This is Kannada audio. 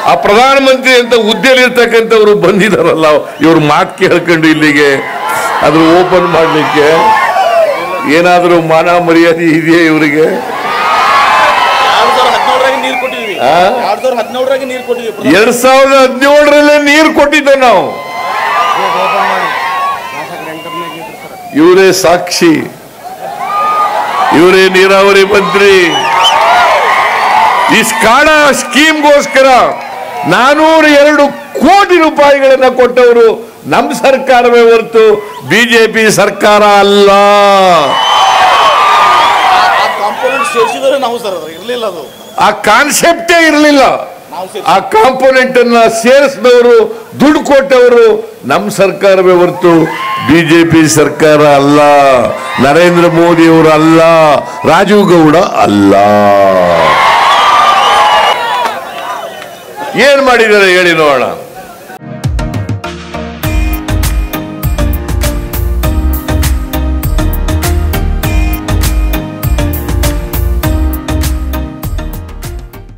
ಆ ಪ್ರಧಾನಮಂತ್ರಿ ಅಂತ ಹುದ್ದೆಯಲ್ಲಿ ಇರ್ತಕ್ಕಂಥವ್ರು ಬಂದಿದಾರಲ್ಲ ಇವ್ರ ಮಾತು ಕೇಳ್ಕೊಂಡು ಇಲ್ಲಿಗೆ ಅದ್ರ ಓಪನ್ ಮಾಡಲಿಕ್ಕೆ ಏನಾದರೂ ಮಾನ ಮರ್ಯಾದೆ ಇದೆಯಾ ಇವರಿಗೆ ಎರಡ್ ಸಾವಿರದ ಹದಿನೇಳರಾಗ ನೀರು ಕೊಟ್ಟಿದ್ವಿ ಆ? ಎರಡ್ ಸಾವಿರದ ಹದಿನೇಳರಾಗ ನೀರು ಕೊಟ್ಟಿದ್ವಿ ಎರಡ್ ಸಾವಿರದ ಹದಿನೇಳರಲ್ಲೇ ನೀರು ಕೊಟ್ಟಿದ್ದೆ ನಾವು ಇವರೇ ಸಾಕ್ಷಿ ಇವರೇ ನೀರಾವರಿ ಮಂತ್ರಿ ಈ ಸ್ಕಾಡ ಸ್ಕೀಮ್ಗೋಸ್ಕರ ನಾನೂರ ಎರಡು ಕೋಟಿ ರೂಪಾಯಿಗಳನ್ನ ಕೊಟ್ಟವರು ನಮ್ಮ ಸರ್ಕಾರವೇ ಹೊರತು ಬಿಜೆಪಿ ಸರ್ಕಾರ ಅಲ್ಲ ಆ ಕಾಂಪೋನೆಂಟ್ ಸೇರಿಸಿದ್ರೆ ನಾವು ಸರ್ ಅದು ಇರ್ಲಿಲ್ಲ ಅದು ಆ ಕಾನ್ಸೆಪ್ಟೇ ಇರಲಿಲ್ಲ ನಾವು ಸೇರ್ಸಿ- ಆ ಕಾಂಪೋನೆಂಟ್ ಅನ್ನ ಸೇರಿಸಿದವರು ದುಡ್ಡು ಕೊಟ್ಟವರು ನಮ್ಮ ಸರ್ಕಾರವೇ ಹೊರತು ಬಿಜೆಪಿ ಸರ್ಕಾರ ಅಲ್ಲ ನರೇಂದ್ರ ಮೋದಿ ಅವರು ಅಲ್ಲ ರಾಜೀವ್ ಗೌಡ ಅಲ್ಲ ಏನ್ ಮಾಡಿದ್ದಾರೆ ಹೇಳಿ ನೋಡೋಣ